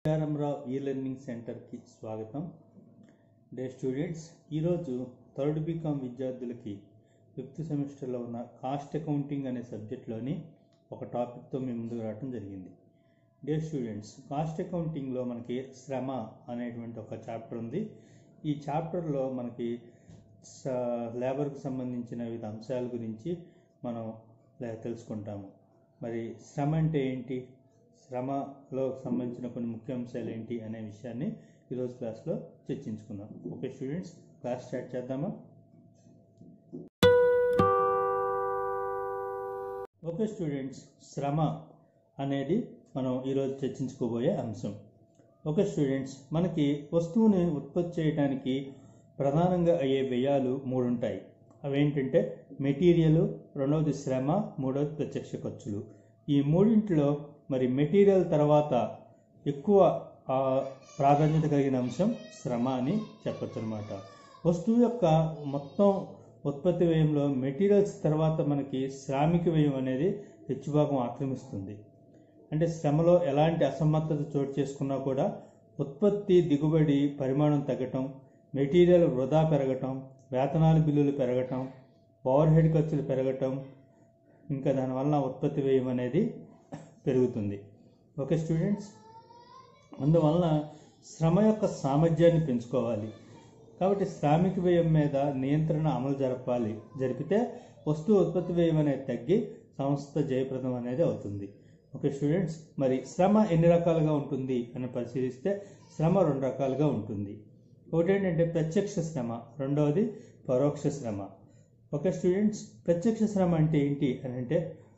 రావు ఈ లెర్నింగ్ సెంటర్కి స్వాగతం డే స్టూడెంట్స్ ఈరోజు థర్డ్ బీకామ్ విద్యార్థులకి ఫిఫ్త్ సెమిస్టర్లో ఉన్న కాస్ట్ అకౌంటింగ్ అనే సబ్జెక్ట్లోని ఒక టాపిక్తో మేము ముందుకు రావడం జరిగింది డే స్టూడెంట్స్ కాస్ట్ అకౌంటింగ్లో మనకి శ్రమ అనేటువంటి ఒక చాప్టర్ ఉంది ఈ చాప్టర్లో మనకి స- లేబర్కు సంబంధించిన వివిధ అంశాల గురించి మనం లే- తెలుసుకుంటాము మరి శ్రమ అంటే ఏంటి శ్రమలో సంబంధించిన కొన్ని ముఖ్య అంశాలు ఏంటి అనే విషయాన్ని ఈరోజు క్లాస్లో చర్చించుకుందాం ఓకే స్టూడెంట్స్ క్లాస్ స్టార్ట్ చేద్దామా ఓకే స్టూడెంట్స్ శ్రమ అనేది మనం ఈరోజు చర్చించుకోబోయే అంశం ఓకే స్టూడెంట్స్ మనకి వస్తువుని ఉత్పత్తి చేయడానికి ప్రధానంగా అయ్యే వ్యయాలు మూడు ఉంటాయి అవేంటంటే మెటీరియల్ రెండవది శ్రమ మూడవది ప్రత్యక్ష ఖర్చులు ఈ మూడింటిలో మరి మెటీరియల్ తర్వాత ఎక్కువ ఆ, ప్రాధాన్యత కలిగిన అంశం శ్రమ అని చెప్పచ్చు అనమాట వస్తువు యొక్క మొత్తం ఉత్పత్తి వ్యయంలో మెటీరియల్స్ తర్వాత మనకి శ్రామిక వ్యయం అనేది హెచ్చుభాగం ఆక్రమిస్తుంది అంటే శ్రమలో ఎలాంటి అసమర్థత చోటు చేసుకున్నా కూడా ఉత్పత్తి దిగుబడి పరిమాణం తగ్గటం మెటీరియల్ వృధా పెరగటం వేతనాల బిల్లులు పెరగటం పవర్ హెడ్ ఖర్చులు పెరగటం ఇంకా దానివల్ల ఉత్పత్తి వ్యయం అనేది పెరుగుతుంది ఓకే స్టూడెంట్స్ అందువలన శ్రమ యొక్క సామర్థ్యాన్ని పెంచుకోవాలి కాబట్టి శ్రామిక వ్యయం మీద నియంత్రణ అమలు జరపాలి జరిపితే వస్తువు ఉత్పత్తి వ్యయం అనేది తగ్గి సంస్థ జయప్రదం అనేది అవుతుంది ఓకే స్టూడెంట్స్ మరి శ్రమ ఎన్ని రకాలుగా ఉంటుంది అని పరిశీలిస్తే శ్రమ రెండు రకాలుగా ఉంటుంది ఒకటి ఏంటంటే ప్రత్యక్ష శ్రమ రెండవది పరోక్ష శ్రమ ఓకే స్టూడెంట్స్ ప్రత్యక్ష శ్రమ అంటే ఏంటి అని అంటే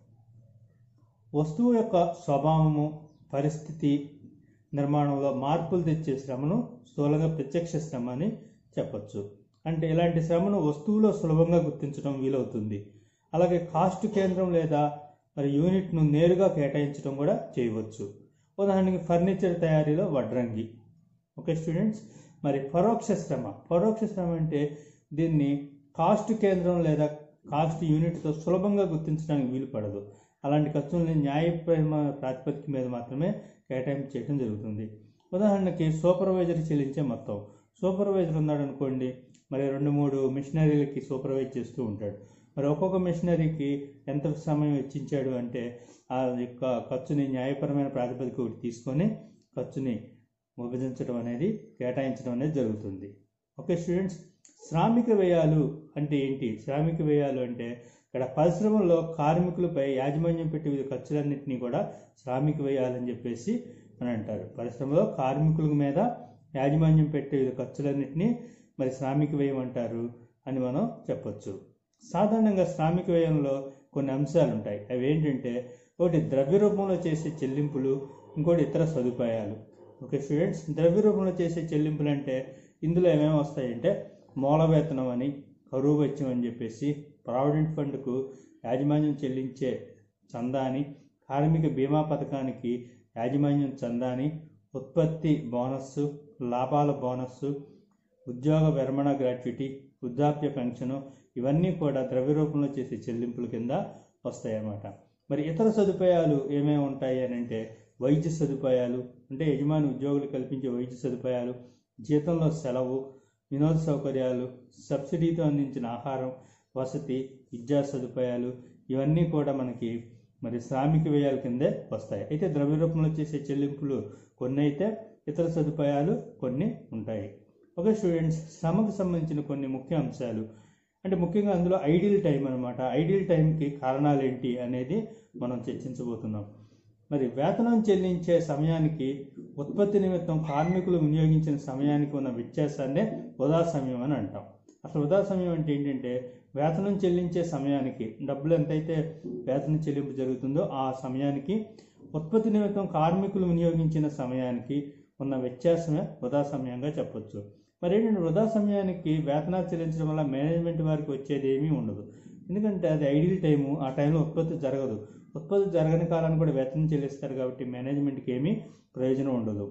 వస్తువు యొక్క స్వభావము పరిస్థితి నిర్మాణంలో మార్పులు తెచ్చే శ్రమను స్థూలంగా ప్రత్యక్ష శ్రమ అని చెప్పొచ్చు అంటే ఇలాంటి శ్రమను వస్తువులో సులభంగా గుర్తించడం వీలవుతుంది అలాగే కాస్ట్ కేంద్రం లేదా మరి యూనిట్ను నేరుగా కేటాయించడం కూడా చేయవచ్చు ఉదాహరణకి ఫర్నిచర్ తయారీలో వడ్రంగి ఓకే స్టూడెంట్స్ మరి పరోక్ష శ్రమ పరోక్ష శ్రమ అంటే దీన్ని కాస్ట్ కేంద్రం లేదా కాస్ట్ యూనిట్తో సులభంగా గుర్తించడానికి వీలు పడదు అలాంటి ఖర్చుల్ని న్యాయప్రమ ప్రాతిపదిక మీద మాత్రమే కేటాయింపు చేయడం జరుగుతుంది ఉదాహరణకి సూపర్వైజర్ చెల్లించే మొత్తం సూపర్వైజర్ ఉన్నాడు అనుకోండి మరి రెండు మూడు మిషనరీలకి సూపర్వైజ్ చేస్తూ ఉంటాడు మరి ఒక్కొక్క మిషనరీకి ఎంత సమయం వెచ్చించాడు అంటే ఆ యొక్క ఖర్చుని న్యాయపరమైన ప్రాతిపదిక ఒకటి తీసుకొని ఖర్చుని విభజించడం అనేది కేటాయించడం అనేది జరుగుతుంది ఓకే స్టూడెంట్స్ శ్రామిక వ్యయాలు అంటే ఏంటి శ్రామిక వ్యయాలు అంటే ఇక్కడ పరిశ్రమలో కార్మికులపై యాజమాన్యం పెట్టే వివిధ ఖర్చులన్నింటినీ కూడా శ్రామిక వ్యయాలు అని చెప్పేసి అని అంటారు పరిశ్రమలో కార్మికుల మీద యాజమాన్యం పెట్టే వివిధ ఖర్చులన్నింటినీ మరి శ్రామిక వ్యయం అంటారు అని మనం చెప్పొచ్చు సాధారణంగా శ్రామిక వ్యయంలో కొన్ని అంశాలు ఉంటాయి అవి ఏంటంటే ఒకటి ద్రవ్య రూపంలో చేసే చెల్లింపులు ఇంకోటి ఇతర సదుపాయాలు ఓకే స్టూడెంట్స్ ద్రవ్య రూపంలో చేసే చెల్లింపులు అంటే ఇందులో ఏమేమి వస్తాయంటే మూల వేతనం అని కరువు వెచ్చం అని చెప్పేసి ప్రావిడెంట్ ఫండ్కు యాజమాన్యం చెల్లించే చందాని కార్మిక బీమా పథకానికి యాజమాన్యం చందాని ఉత్పత్తి బోనస్సు లాభాల బోనస్సు ఉద్యోగ విరమణ గ్రాట్యుటీ వృద్ధాప్య పెన్షను ఇవన్నీ కూడా ద్రవ్య రూపంలో చేసే చెల్లింపుల కింద వస్తాయన్నమాట మరి ఇతర సదుపాయాలు ఏమేమి ఉంటాయి అని అంటే వైద్య సదుపాయాలు అంటే యజమాని ఉద్యోగులు కల్పించే వైద్య సదుపాయాలు జీతంలో సెలవు వినోద సౌకర్యాలు సబ్సిడీతో అందించిన ఆహారం వసతి విద్యా సదుపాయాలు ఇవన్నీ కూడా మనకి మరి శ్రామిక వ్యయాల కిందే వస్తాయి అయితే ద్రవ్య రూపంలో చేసే చెల్లింపులు కొన్ని అయితే ఇతర సదుపాయాలు కొన్ని ఉంటాయి ఓకే స్టూడెంట్స్ శ్రమకు సంబంధించిన కొన్ని ముఖ్య అంశాలు అంటే ముఖ్యంగా అందులో ఐడియల్ టైం అనమాట ఐడియల్ టైంకి కారణాలు ఏంటి అనేది మనం చర్చించబోతున్నాం మరి వేతనం చెల్లించే సమయానికి ఉత్పత్తి నిమిత్తం కార్మికులు వినియోగించిన సమయానికి ఉన్న వ్యత్యాసాన్నే వృధా సమయం అని అంటాం అసలు వృధా సమయం అంటే ఏంటంటే వేతనం చెల్లించే సమయానికి డబ్బులు ఎంతైతే వేతనం చెల్లింపు జరుగుతుందో ఆ సమయానికి ఉత్పత్తి నిమిత్తం కార్మికులు వినియోగించిన సమయానికి ఉన్న వ్యత్యాసమే వృధా సమయంగా చెప్పొచ్చు మరి ఏంటంటే వృధా సమయానికి వేతనాలు చెల్లించడం వల్ల మేనేజ్మెంట్ వారికి వచ్చేది ఏమీ ఉండదు ఎందుకంటే అది ఐడియల్ టైము ఆ టైంలో ఉత్పత్తి జరగదు ఉత్పత్తి జరగని కాలాన్ని కూడా వేతనం చెల్లిస్తారు కాబట్టి మేనేజ్మెంట్కి ఏమీ ప్రయోజనం ఉండదు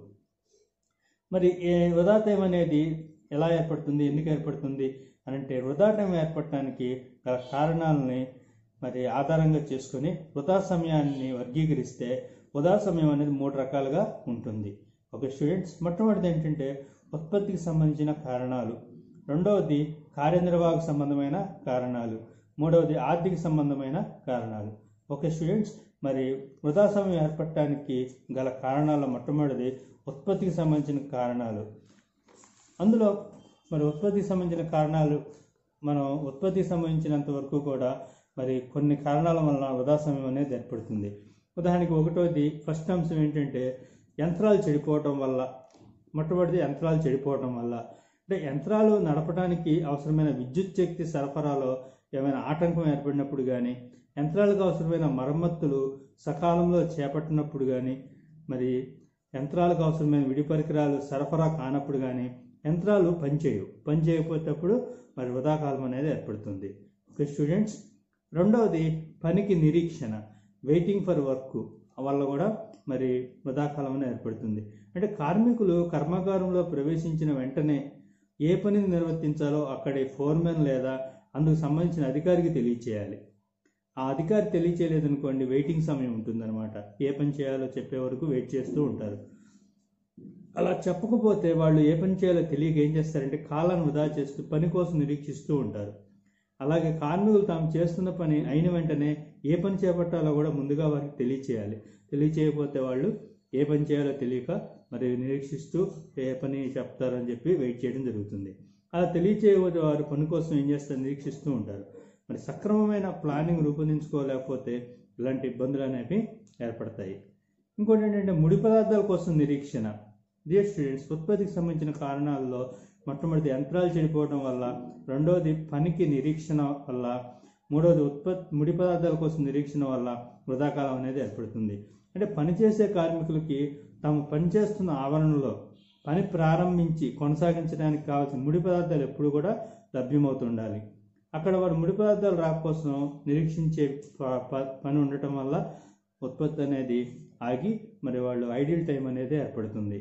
మరి ఈ వృధా టైం అనేది ఎలా ఏర్పడుతుంది ఎందుకు ఏర్పడుతుంది అని అంటే వృధా టైం ఏర్పడటానికి గల కారణాలని మరి ఆధారంగా చేసుకొని వృధా సమయాన్ని వర్గీకరిస్తే వృధా సమయం అనేది మూడు రకాలుగా ఉంటుంది ఓకే స్టూడెంట్స్ మొట్టమొదటిది ఏంటంటే ఉత్పత్తికి సంబంధించిన కారణాలు రెండవది కార్యనిర్వాహక సంబంధమైన కారణాలు మూడవది ఆర్థిక సంబంధమైన కారణాలు ఓకే స్టూడెంట్స్ మరి వృధా సమయం ఏర్పడటానికి గల కారణాల మొట్టమొదటిది ఉత్పత్తికి సంబంధించిన కారణాలు అందులో మరి ఉత్పత్తికి సంబంధించిన కారణాలు మనం ఉత్పత్తికి సంబంధించినంత వరకు కూడా మరి కొన్ని కారణాల వలన వృధా సమయం అనేది ఏర్పడుతుంది ఉదాహరణకి ఒకటోది ఫస్ట్ అంశం ఏంటంటే యంత్రాలు చెడిపోవటం వల్ల మొట్టమొదటిది యంత్రాలు చెడిపోవటం వల్ల అంటే యంత్రాలు నడపడానికి అవసరమైన విద్యుత్ శక్తి సరఫరాలో ఏమైనా ఆటంకం ఏర్పడినప్పుడు కానీ యంత్రాలకు అవసరమైన మరమ్మతులు సకాలంలో చేపట్టినప్పుడు కానీ మరి యంత్రాలకు అవసరమైన విడి పరికరాలు సరఫరా కానప్పుడు కానీ యంత్రాలు పనిచేయవు పని చేయకపోతేప్పుడు మరి వృధాకాలం అనేది ఏర్పడుతుంది ఓకే స్టూడెంట్స్ రెండవది పనికి నిరీక్షణ వెయిటింగ్ ఫర్ వర్క్ వల్ల కూడా మరి వృధాకాలం అనేది ఏర్పడుతుంది అంటే కార్మికులు కర్మాగారంలో ప్రవేశించిన వెంటనే ఏ పనిని నిర్వర్తించాలో అక్కడి ఫోర్మెన్ లేదా అందుకు సంబంధించిన అధికారికి తెలియచేయాలి ఆ అధికారి తెలియచేయలేదనుకోండి వెయిటింగ్ సమయం ఉంటుందన్నమాట ఏ పని చేయాలో చెప్పే వరకు వెయిట్ చేస్తూ ఉంటారు అలా చెప్పకపోతే వాళ్ళు ఏ పని చేయాలో తెలియక ఏం చేస్తారంటే కాలాన్ని వృధా చేస్తూ పని కోసం నిరీక్షిస్తూ ఉంటారు అలాగే కార్మికులు తాము చేస్తున్న పని అయిన వెంటనే ఏ పని చేపట్టాలో కూడా ముందుగా వారికి తెలియచేయాలి తెలియచేయకపోతే వాళ్ళు ఏ పని చేయాలో తెలియక మరి నిరీక్షిస్తూ ఏ పని చెప్తారని చెప్పి వెయిట్ చేయడం జరుగుతుంది అలా తెలియచేయకపోతే వారు పని కోసం ఏం చేస్తారు నిరీక్షిస్తూ ఉంటారు మరి సక్రమమైన ప్లానింగ్ రూపొందించుకోలేకపోతే ఇలాంటి ఇబ్బందులు అనేవి ఏర్పడతాయి ఇంకోటి ఏంటంటే ముడి పదార్థాల కోసం నిరీక్షణ డియర్ స్టూడెంట్స్ ఉత్పత్తికి సంబంధించిన కారణాల్లో మొట్టమొదటి యంత్రాలు చెడిపోవడం వల్ల రెండవది పనికి నిరీక్షణ వల్ల మూడవది ఉత్పత్తి ముడి పదార్థాల కోసం నిరీక్షణ వల్ల వృధాకాలం అనేది ఏర్పడుతుంది అంటే పనిచేసే కార్మికులకి తాము పనిచేస్తున్న ఆవరణలో పని ప్రారంభించి కొనసాగించడానికి కావాల్సిన ముడి పదార్థాలు ఎప్పుడు కూడా లభ్యమవుతుండాలి అక్కడ వారు ముడి పదార్థాలు రాకోసం నిరీక్షించే ప- ప- పని ఉండటం వల్ల ఉత్పత్తి అనేది ఆగి మరి వాళ్ళు ఐడియల్ టైం అనేది ఏర్పడుతుంది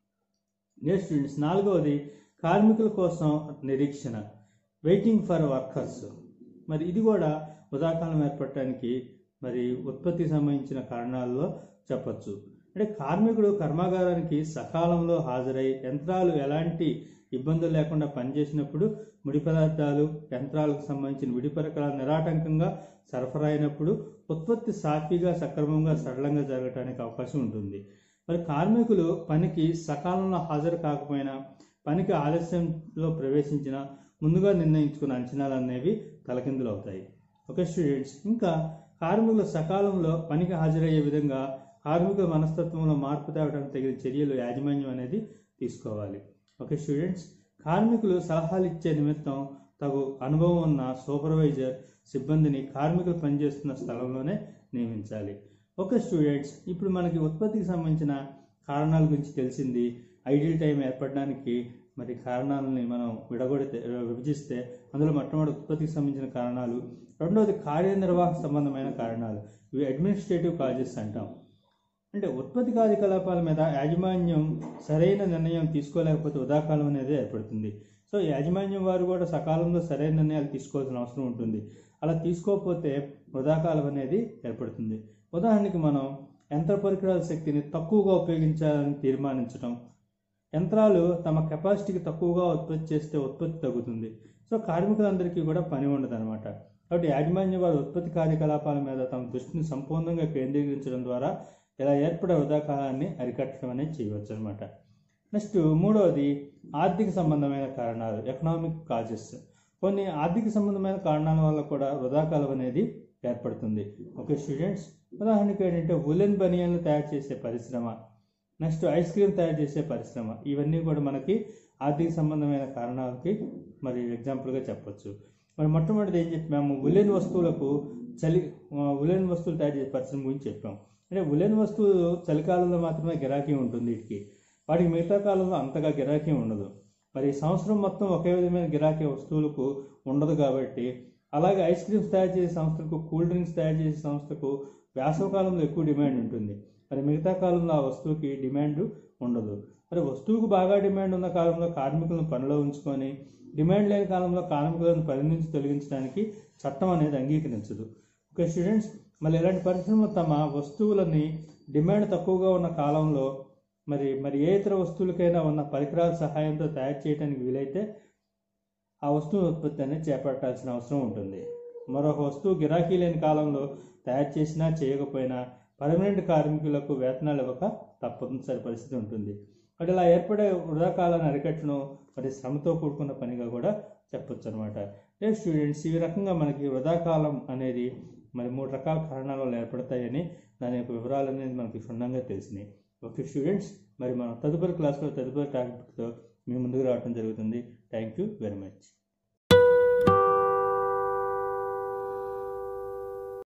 నెక్స్ట్ స్టూడెంట్స్ నాలుగవది కార్మికుల కోసం నిరీక్షణ వెయిటింగ్ ఫర్ వర్కర్స్ మరి ఇది కూడా ఉదాకాలం ఏర్పడటానికి మరి ఉత్పత్తికి సంబంధించిన కారణాల్లో చెప్పచ్చు అంటే కార్మికుడు కర్మాగారానికి సకాలంలో హాజరై యంత్రాలు ఎలాంటి ఇబ్బందులు లేకుండా పనిచేసినప్పుడు ముడి పదార్థాలు యంత్రాలకు సంబంధించిన విడి పరికరాలు నిరాటంకంగా సరఫరా అయినప్పుడు ఉత్పత్తి సాఫీగా సక్రమంగా సరళంగా జరగడానికి అవకాశం ఉంటుంది మరి కార్మికులు పనికి సకాలంలో హాజరు కాకపోయినా పనికి ఆలస్యంలో ప్రవేశించిన ముందుగా నిర్ణయించుకున్న అంచనాలు అనేవి తలకిందులు అవుతాయి ఓకే స్టూడెంట్స్ ఇంకా కార్మికులు సకాలంలో పనికి హాజరయ్యే విధంగా కార్మికుల మనస్తత్వంలో మార్పు తేవడానికి తగిన చర్యలు యాజమాన్యం అనేది తీసుకోవాలి ఓకే స్టూడెంట్స్ కార్మికులు సలహాలు ఇచ్చే నిమిత్తం తగు అనుభవం ఉన్న సూపర్వైజర్ సిబ్బందిని కార్మికులు పనిచేస్తున్న స్థలంలోనే నియమించాలి ఓకే స్టూడెంట్స్ ఇప్పుడు మనకి ఉత్పత్తికి సంబంధించిన కారణాల గురించి తెలిసింది ఐడియల్ టైం ఏర్పడడానికి మరి కారణాలని మనం విడగొడితే విభజిస్తే అందులో మొట్టమొదటి ఉత్పత్తికి సంబంధించిన కారణాలు రెండవది కార్యనిర్వాహక సంబంధమైన కారణాలు ఇవి అడ్మినిస్ట్రేటివ్ కాజెస్ అంటాం అంటే ఉత్పత్తి కార్యకలాపాల మీద యాజమాన్యం సరైన నిర్ణయం తీసుకోలేకపోతే ఉదాకాలం అనేది ఏర్పడుతుంది సో యాజమాన్యం వారు కూడా సకాలంలో సరైన నిర్ణయాలు తీసుకోవాల్సిన అవసరం ఉంటుంది అలా తీసుకోకపోతే వృధాకాలం అనేది ఏర్పడుతుంది ఉదాహరణకి మనం యంత్ర పరికరాల శక్తిని తక్కువగా ఉపయోగించాలని తీర్మానించడం యంత్రాలు తమ కెపాసిటీకి తక్కువగా ఉత్పత్తి చేస్తే ఉత్పత్తి తగ్గుతుంది సో కార్మికులందరికీ కూడా పని ఉండదు అనమాట కాబట్టి యాజమాన్యం వారి ఉత్పత్తి కార్యకలాపాల మీద తమ దృష్టిని సంపూర్ణంగా కేంద్రీకరించడం ద్వారా ఇలా ఏర్పడే వృధాకాలాన్ని అరికట్టడం అనేది చేయవచ్చు అనమాట నెక్స్ట్ మూడవది ఆర్థిక సంబంధమైన కారణాలు ఎకనామిక్ కాజెస్ కొన్ని ఆర్థిక సంబంధమైన కారణాల వల్ల కూడా వృధాకాలం అనేది ఏర్పడుతుంది ఓకే స్టూడెంట్స్ ఉదాహరణకి ఏంటంటే ఉలెన్ బనియన్లు తయారు చేసే పరిశ్రమ నెక్స్ట్ ఐస్ క్రీమ్ తయారు చేసే పరిశ్రమ ఇవన్నీ కూడా మనకి ఆర్థిక సంబంధమైన కారణాలకి మరి ఎగ్జాంపుల్గా చెప్పొచ్చు మరి మొట్టమొదటిది ఏం చెప్పాము ఉలెన్ వస్తువులకు చలి ఉలెన్ వస్తువులు తయారు చేసే పరిశ్రమ గురించి చెప్పాం అంటే ఉలెన్ వస్తువులు చలికాలంలో మాత్రమే గిరాకీ ఉంటుంది వీటికి వాటికి మిగతా కాలంలో అంతగా గిరాకీ ఉండదు మరి సంవత్సరం మొత్తం ఒకే విధమైన గిరాకీ వస్తువులకు ఉండదు కాబట్టి అలాగే ఐస్ క్రీమ్స్ తయారు చేసే సంస్థలకు కూల్ డ్రింక్స్ తయారు చేసే సంస్థకు వేసవకాలంలో ఎక్కువ డిమాండ్ ఉంటుంది మరి మిగతా కాలంలో ఆ వస్తువుకి డిమాండ్ ఉండదు మరి వస్తువుకు బాగా డిమాండ్ ఉన్న కాలంలో కార్మికులను పనిలో ఉంచుకొని డిమాండ్ లేని కాలంలో కార్మికులను పని నుంచి తొలగించడానికి చట్టం అనేది అంగీకరించదు ఓకే స్టూడెంట్స్ మళ్ళీ ఇలాంటి పరిశ్రమలు తమ వస్తువులని డిమాండ్ తక్కువగా ఉన్న కాలంలో మరి మరి ఏ ఇతర వస్తువులకైనా ఉన్న పరికరాల సహాయంతో తయారు చేయడానికి వీలైతే ఆ వస్తువు ఉత్పత్తి అనేది చేపట్టాల్సిన అవసరం ఉంటుంది మరొక వస్తువు గిరాకీ లేని కాలంలో తయారు చేసినా చేయకపోయినా పర్మనెంట్ కార్మికులకు వేతనాలు ఇవ్వక తప్పనిసరి పరిస్థితి ఉంటుంది మరి ఇలా ఏర్పడే వృధా కాలాన్ని అరికట్టడం మరి శ్రమతో కూడుకున్న పనిగా కూడా చెప్పొచ్చు అనమాట డే స్టూడెంట్స్ ఈ రకంగా మనకి వృధా కాలం అనేది మరి మూడు రకాల కారణాల వల్ల ఏర్పడతాయని దాని యొక్క వివరాలు అనేది మనకి క్షుణ్ణంగా తెలిసినాయి ఓకే స్టూడెంట్స్ మరి మనం తదుపరి క్లాస్లో తదుపరి టాపిక్తో మీ ముందుకు రావడం జరుగుతుంది థ్యాంక్ యూ వెరీ మచ్